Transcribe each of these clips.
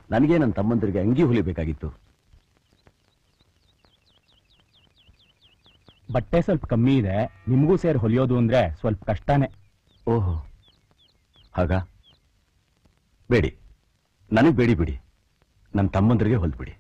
ನನಗೆ ನನ್ನ ತಮ್ಮಂದಿರಿಗೆ ಅಂಗಿ ಹೊಲಿಬೇಕಾಗಿತ್ತು ಬಟ್ಟೆ ಸ್ವಲ್ಪ ಕಮ್ಮಿ ಇದೆ ನಿಮಗೂ ಸೇರಿ ಹೊಲಿಯೋದು ಅಂದ್ರೆ ಸ್ವಲ್ಪ ಕಷ್ಟನೇ ಓಹೋ ಹಾಗ ಬೇಡಿ ನನಗೆ ಬೇಡಿ ಬಿಡಿ ನನ್ನ ತಮ್ಮಂದಿರಿಗೆ ಹೊಲ್ದ್ಬಿಡಿ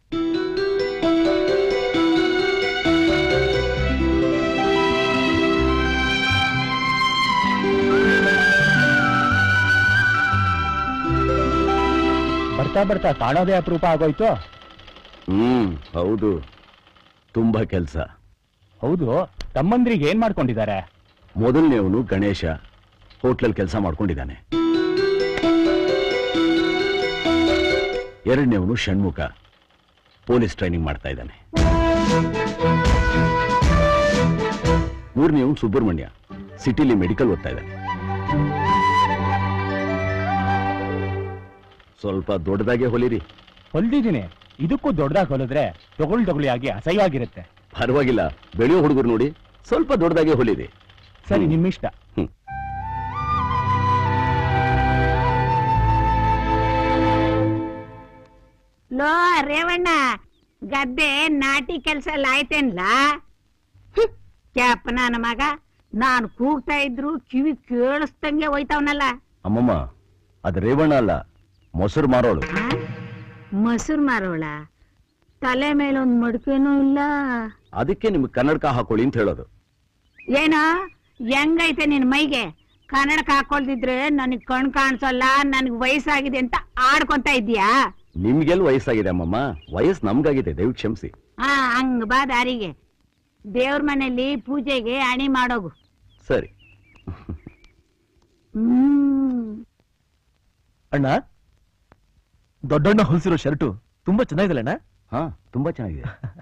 ಬರ್ತಾ ಬರ್ತಾ ಕಾಣೋದೇ ಅಪರೂಪ ಆಗೋಯ್ತು ಹ್ಮ್ ಹೌದು ತುಂಬಾ ಕೆಲಸ ಹೌದು ತಮ್ಮಂದ್ರಿಗೆ ಏನ್ ಮಾಡ್ಕೊಂಡಿದ್ದಾರೆ ಮೊದಲನೇವನು ಗಣೇಶ ಹೋಟ್ಲಲ್ಲಿ ಕೆಲಸ ಮಾಡ್ಕೊಂಡಿದ್ದಾನೆ ಎರಡನೇವನು ಷಣ್ಮುಖ ಪೊಲೀಸ್ ಟ್ರೈನಿಂಗ್ ಮಾಡ್ತಾ ಇದ್ದಾನೆ ಮೂರನೇವನು ಸುಬ್ರಹ್ಮಣ್ಯ ಸಿಟಿಲಿ ಮೆಡಿಕಲ್ ಓದ್ತಾ ಇದ್ದಾನೆ ಸ್ವಲ್ಪ ದೊಡ್ಡದಾಗೆ ಹೊಲಿರಿ ಹೊಲ್ದಿದ್ದೀನಿ ಇದಕ್ಕೂ ದೊಡ್ಡದಾಗಿ ಹೊಲಿದ್ರೆ ತೊಗೊಳ್ ತೊಗೊಳಿ ಆಗಿ ಅಸಹ್ಯವಾಗಿರುತ್ತೆ ಪರವಾಗಿಲ್ಲ ಬೆಳೆಯೋ ಹುಡುಗರು ನೋಡಿ ಸ್ವಲ್ಪ ದೊಡ್ಡದಾಗೆ ಹೊಲಿರಿ ಸರಿ ಹ್ಮ್. ನಿಮ್ಮಿಷ್ಟ ಹ್ಮ್. ಲೋ ರೇವಣ್ಣ ಗದ್ದೆ ನಾಟಿ ಕೆಲ್ಸ ಎಲ್ಲ ಆಯ್ತೇನ್ಲ ಕ್ಯಾಪ ನನ್ನ ಮಗ ನಾನು ಕೂಗ್ತಾ ಇದ್ರು ಕಿವಿ ಕೇಳಿಸ್ದಂಗೆ ಹೋಯ್ತಾವನಲ್ಲ ಅಮ್ಮಮ್ಮ ಅದು ರೇವಣ್ಣ ಅಲ್ಲ ಮೊಸರು ಮಾರೋಳು ಮೊಸರು ಮಾರೋಳ ತಲೆ ಮೇಲೆ ಒಂದ್ ಮಡಿಕೆನೂ ಇಲ್ಲ ಅದಕ್ಕೆ ನಿಮ್ಗೆ ಕನ್ನಡಕ ಹಾಕೊಳ್ಳಿ ಅಂತ ಹೇಳೋದು ಏನೋ ಹೆಂಗೈತೆ ನಿನ್ ಮೈಗೆ ಕನ್ನಡಕ ಹಾಕೊಳ್ದಿದ್ರೆ ನನಗ್ ಕಣ್ ಕಾಣಿಸಲ್ಲ ನನಗ್ ವಯಸ್ಸಾಗಿದೆ ಅಂತ ಆಡ್ಕೊಂತ ಇದ್ಯಾ ನಿಮ್ಗೆಲ್ ವಯಸ್ಸಾಗಿದೆ ಅಮ್ಮಮ್ಮ ವಯಸ್ಸು ನಮ್ಗಾಗಿದೆ ದಯವಿಟ್ಟು ಕ್ಷಮಿಸಿ ಹಾ ಹಂಗ್ ಬಾ ದಾರಿಗೆ ದೇವ್ರ ಮನೆಯಲ್ಲಿ ಪೂಜೆಗೆ ಅಣಿ ಮಾಡೋಗು ಸರಿ ಹ್ಮ್ ಅಣ್ಣ ದೊಡ್ಡಣ್ಣ ಹೊಲಿಸಿರೋ ಶರ್ಟು ತುಂಬಾ ಚೆನ್ನಾಗಿದೆ ಅಣ್ಣ ಹಾ ತುಂಬಾ ಚೆನ್ನಾಗಿದೆ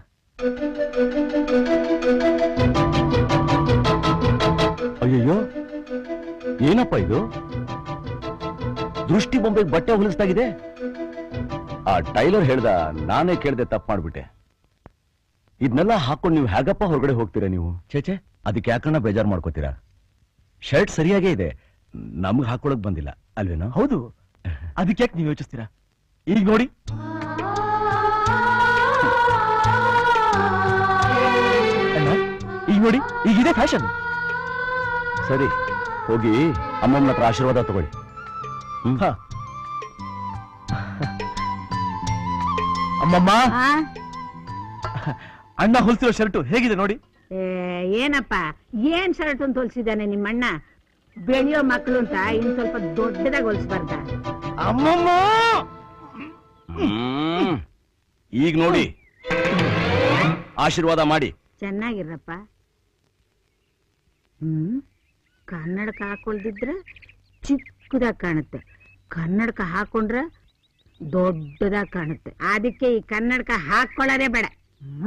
ಅಯ್ಯಯ್ಯೋ ಏನಪ್ಪ ಇದು ದೃಷ್ಟಿ ಬೊಂಬೆಗೆ ಬಟ್ಟೆ ಹೊಲಿಸ್ದಾಗಿದೆ ಆ ಟೈಲರ್ ಹೇಳ್ದ ನಾನೇ ಕೇಳ್ದೆ ತಪ್ಪು ಮಾಡ್ಬಿಟ್ಟೆ ಇದನ್ನೆಲ್ಲ ಹಾಕೊಂಡು ನೀವು ಹೇಗಪ್ಪ ಹೊರಗಡೆ ಹೋಗ್ತೀರಾ ನೀವು ಚೇಚೆ ಅದಕ್ಕೆ ಯಾಕಣ್ಣ ಬೇಜಾರು ಮಾಡ್ಕೋತೀರಾ ಶರ್ಟ್ ಸರಿಯಾಗೇ ಇದೆ ನಮ್ಗೆ ಹಾಕೊಳಕ್ ಬಂದಿಲ್ಲ ಅಲ್ವೇನೋ ಹೌದು ಅದಕ್ಕೆ ಯಾಕೆ ನೀವು ಯೋಚಿಸ್ತೀರಾ ಈಗ ನೋಡಿ ಅಣ್ಣ ಈಗ ನೋಡಿ ಈಗಿದೆ ಫ್ಯಾಷನ್ ಸರಿ ಹೋಗಿ ಅಮ್ಮಮ್ಮನ ಹತ್ರ ಆಶೀರ್ವಾದ ತಗೊಳ್ಳಿ ಹ್ಮ್ ಹಾ ಅಮ್ಮಮ್ಮ ಆ? ಅಣ್ಣ ಹೊಲಿಸಿರೋ ಶರ್ಟು ಹೇಗಿದೆ ನೋಡಿ ಏ, ಏನಪ್ಪ ಏನ್ ಶರ್ಟ್ ಅಂತ ಹೊಲ್ಸಿದಾನೆ ನಿಮ್ಮಣ್ಣ ಬೆಳೆಯೋ ಮಕ್ಳು ಅಂತ ಇನ್ ಸ್ವಲ್ಪ ದೊಡ್ಡದಾಗಿ ಹೊಲ್ಸ್ಬಾರ್ದ ಅಮ್ಮಮ್ಮ ಹ್ಮ್. ಈಗ ನೋಡಿ ಆಶೀರ್ವಾದ ಮಾಡಿ ಚೆನ್ನಾಗಿರಪ್ಪ ಹ್ಮ್ ಕನ್ನಡಕ ಹಾಕೊಳ್ದಿದ್ರೆ ಚಿಕ್ಕದಾಗ್ ಕಾಣುತ್ತೆ ಕನ್ನಡಕ ಹಾಕೊಂಡ್ರೆ ದೊಡ್ಡದಾಗ್ ಕಾಣುತ್ತೆ ಅದಕ್ಕೆ ಈ ಕನ್ನಡಕ ಹಾಕೊಳ್ಳೋದೇ ಬೇಡ